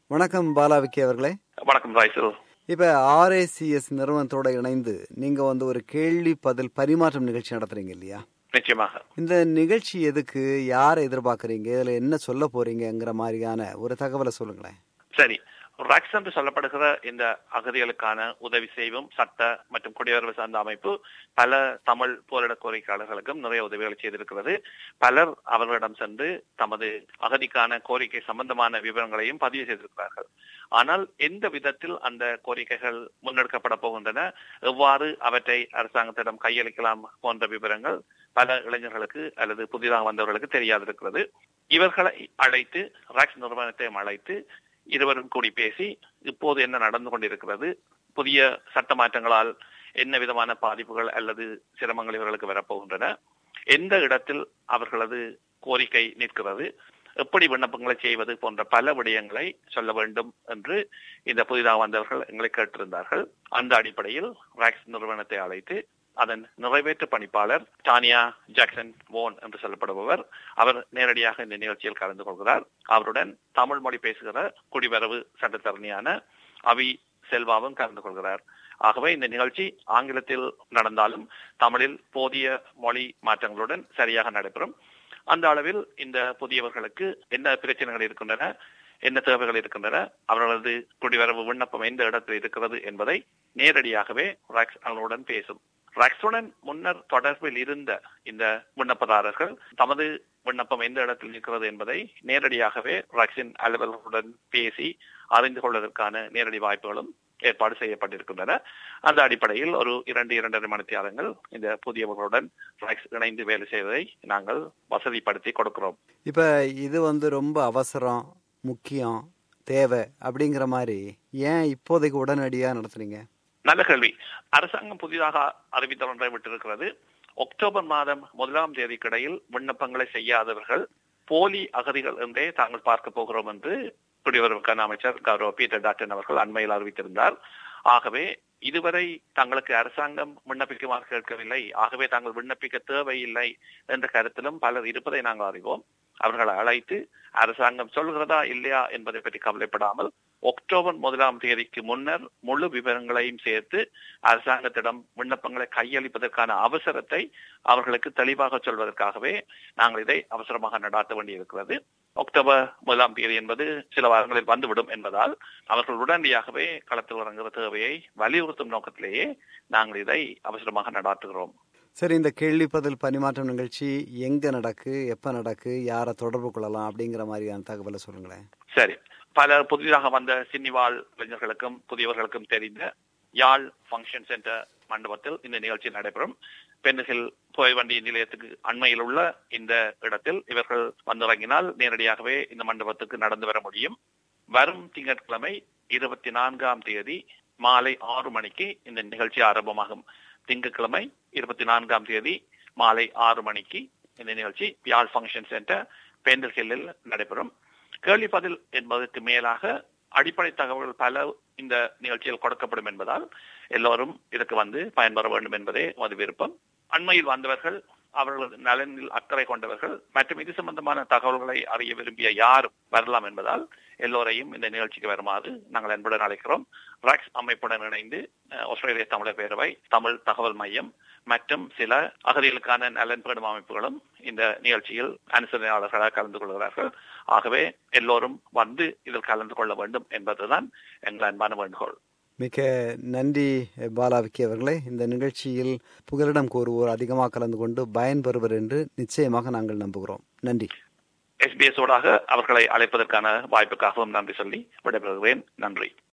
வணக்கம் பாலாவிக்கி அவர்களே வணக்கம் ராய்சல் இப்ப ஆர்ஏசிஎஸ் நிறுவனத்தோட இணைந்து நீங்க வந்து ஒரு கேள்வி பதில் பரிமாற்றம் நிகழ்ச்சி நடத்துறீங்க இல்லையா நிச்சயமாக இந்த நிகழ்ச்சி எதுக்கு யாரை எதிர்பார்க்கறீங்க இதுல என்ன சொல்ல போறீங்கங்கிற மாதிரியான ஒரு தகவலை சொல்லுங்களேன் சரி ராக்ஸ் என்று சொல்லப்படுகிற இந்த அகதிகளுக்கான உதவி செய்வும் சட்ட மற்றும் குடியுறவு சார்ந்த அமைப்பு பல தமிழ் போரிட கோரிக்கையாளர்களுக்கும் நிறைய உதவிகளை செய்திருக்கிறது பலர் அவர்களிடம் சென்று தமது அகதிக்கான கோரிக்கை சம்பந்தமான விவரங்களையும் பதிவு செய்திருக்கிறார்கள் ஆனால் எந்த விதத்தில் அந்த கோரிக்கைகள் முன்னெடுக்கப்பட போகின்றன எவ்வாறு அவற்றை அரசாங்கத்திடம் கையளிக்கலாம் போன்ற விவரங்கள் பல இளைஞர்களுக்கு அல்லது புதிதாக வந்தவர்களுக்கு தெரியாதிருக்கிறது இவர்களை அழைத்து ராக்ஸ் நிறுவனத்தையும் அழைத்து இருவரும் கூடி பேசி இப்போது என்ன நடந்து கொண்டிருக்கிறது புதிய சட்ட மாற்றங்களால் என்ன விதமான பாதிப்புகள் அல்லது சிரமங்கள் இவர்களுக்கு வரப்போகின்றன எந்த இடத்தில் அவர்களது கோரிக்கை நிற்கிறது எப்படி விண்ணப்பங்களை செய்வது போன்ற பல விடயங்களை சொல்ல வேண்டும் என்று இந்த புதிதாக வந்தவர்கள் எங்களை கேட்டிருந்தார்கள் அந்த அடிப்படையில் ராக்ஸ் நிறுவனத்தை அழைத்து அதன் நிறைவேற்று பணிப்பாளர் டானியா ஜாக்சன் வோன் என்று சொல்லப்படுபவர் அவர் நேரடியாக இந்த நிகழ்ச்சியில் கலந்து கொள்கிறார் அவருடன் தமிழ் மொழி பேசுகிற குடிவரவு சட்டத்தரணியான அவி செல்வாவும் கலந்து கொள்கிறார் ஆகவே இந்த நிகழ்ச்சி ஆங்கிலத்தில் நடந்தாலும் தமிழில் போதிய மொழி மாற்றங்களுடன் சரியாக நடைபெறும் அந்த அளவில் இந்த புதியவர்களுக்கு என்ன பிரச்சனைகள் இருக்கின்றன என்ன தேவைகள் இருக்கின்றன அவர்களது குடிவரவு விண்ணப்பம் எந்த இடத்தில் இருக்கிறது என்பதை நேரடியாகவே ராக்ஸ் அவர்களுடன் பேசும் ராக்ஸுடன் முன்னர் தொடர்பில் இருந்த இந்த விண்ணப்பதாரர்கள் தமது விண்ணப்பம் எந்த இடத்தில் நிற்கிறது என்பதை நேரடியாகவே ராக்ஸின் அலுவலர்களுடன் பேசி அறிந்து கொள்வதற்கான நேரடி வாய்ப்புகளும் ஏற்பாடு செய்யப்பட்டிருக்கின்றன அந்த அடிப்படையில் ஒரு இரண்டு இரண்டரை மணித்தியாலங்கள் இந்த புதியவர்களுடன் ராக்ஸ் இணைந்து வேலை செய்வதை நாங்கள் வசதிப்படுத்தி கொடுக்கிறோம் இப்ப இது வந்து ரொம்ப அவசரம் முக்கியம் தேவை அப்படிங்கிற மாதிரி ஏன் இப்போதைக்கு உடனடியா நடத்துறீங்க நல்ல கேள்வி அரசாங்கம் புதிதாக அறிவித்த ஒன்றை விட்டிருக்கிறது அக்டோபர் மாதம் முதலாம் தேதிக்கிடையில் விண்ணப்பங்களை செய்யாதவர்கள் போலி அகதிகள் என்றே தாங்கள் பார்க்க போகிறோம் என்று குடியுறவுக்கான அமைச்சர் கௌரவ பீட்டர் டாக்டன் அவர்கள் அண்மையில் அறிவித்திருந்தார் ஆகவே இதுவரை தங்களுக்கு அரசாங்கம் விண்ணப்பிக்குமாறு கேட்கவில்லை ஆகவே தாங்கள் விண்ணப்பிக்க தேவையில்லை என்ற கருத்திலும் பலர் இருப்பதை நாங்கள் அறிவோம் அவர்களை அழைத்து அரசாங்கம் சொல்கிறதா இல்லையா என்பதை பற்றி கவலைப்படாமல் அக்டோபர் முதலாம் தேதிக்கு முன்னர் முழு விவரங்களையும் சேர்த்து அரசாங்கத்திடம் விண்ணப்பங்களை கையளிப்பதற்கான அவசரத்தை அவர்களுக்கு தெளிவாக சொல்வதற்காகவே நாங்கள் இதை அவசரமாக நடாத்த வேண்டியிருக்கிறது அக்டோபர் முதலாம் தேதி என்பது சில வாரங்களில் வந்துவிடும் என்பதால் அவர்கள் உடனடியாகவே களத்தில் இறங்குகிற தேவையை வலியுறுத்தும் நோக்கத்திலேயே நாங்கள் இதை அவசரமாக நடாத்துகிறோம் சரி இந்த கேள்வி பதில் பரிமாற்றம் நிகழ்ச்சி எங்க நடக்கு எப்ப நடக்கு யாரை தொடர்பு கொள்ளலாம் அப்படிங்கிற மாதிரியான தகவலை சொல்லுங்களேன் சரி பல புதிதாக வந்த சின்னிவாழ் இளைஞர்களுக்கும் புதியவர்களுக்கும் தெரிந்த யாழ் ஃபங்க்ஷன் சென்டர் மண்டபத்தில் இந்த நிகழ்ச்சி நடைபெறும் பெண்ணில் புகைவண்டி நிலையத்துக்கு அண்மையில் உள்ள இந்த இடத்தில் இவர்கள் வந்திறங்கினால் நேரடியாகவே இந்த மண்டபத்துக்கு நடந்து வர முடியும் வரும் திங்கட்கிழமை இருபத்தி நான்காம் தேதி மாலை ஆறு மணிக்கு இந்த நிகழ்ச்சி ஆரம்பமாகும் திங்கட்கிழமை இருபத்தி நான்காம் தேதி மாலை ஆறு மணிக்கு இந்த நிகழ்ச்சி யாழ் ஃபங்க்ஷன் சென்டர் பெண்டல் ஹில்லில் நடைபெறும் கேள்வி பதில் என்பதற்கு மேலாக அடிப்படை தகவல்கள் பல இந்த நிகழ்ச்சியில் கொடுக்கப்படும் என்பதால் எல்லோரும் இதற்கு வந்து பயன்பெற வேண்டும் என்பதே அது விருப்பம் அண்மையில் வந்தவர்கள் அவர்களது நலனில் அக்கறை கொண்டவர்கள் மற்றும் இது சம்பந்தமான தகவல்களை அறிய விரும்பிய யாரும் வரலாம் என்பதால் எல்லோரையும் இந்த நிகழ்ச்சிக்கு வருமாறு நாங்கள் அன்புடன் அழைக்கிறோம் ராக்ஸ் அமைப்புடன் இணைந்து ஆஸ்திரேலிய தமிழர் பேரவை தமிழ் தகவல் மையம் மற்றும் சில அகதிகளுக்கான நலன் பெறும் அமைப்புகளும் இந்த நிகழ்ச்சியில் அனுசரணையாளர்களாக கலந்து கொள்கிறார்கள் ஆகவே எல்லோரும் வந்து இதில் கலந்து கொள்ள வேண்டும் என்பதுதான் எங்கள் அன்பான வேண்டுகோள் மிக நன்றி பாலாவிக்கி அவர்களே இந்த நிகழ்ச்சியில் புகலிடம் கோருவோர் அதிகமாக கலந்து கொண்டு பயன்பெறுவர் என்று நிச்சயமாக நாங்கள் நம்புகிறோம் நன்றி எஸ்பிஎஸ் ஓடாக அவர்களை அழைப்பதற்கான வாய்ப்புக்காகவும் நன்றி சொல்லி விடைபெறுகிறேன் நன்றி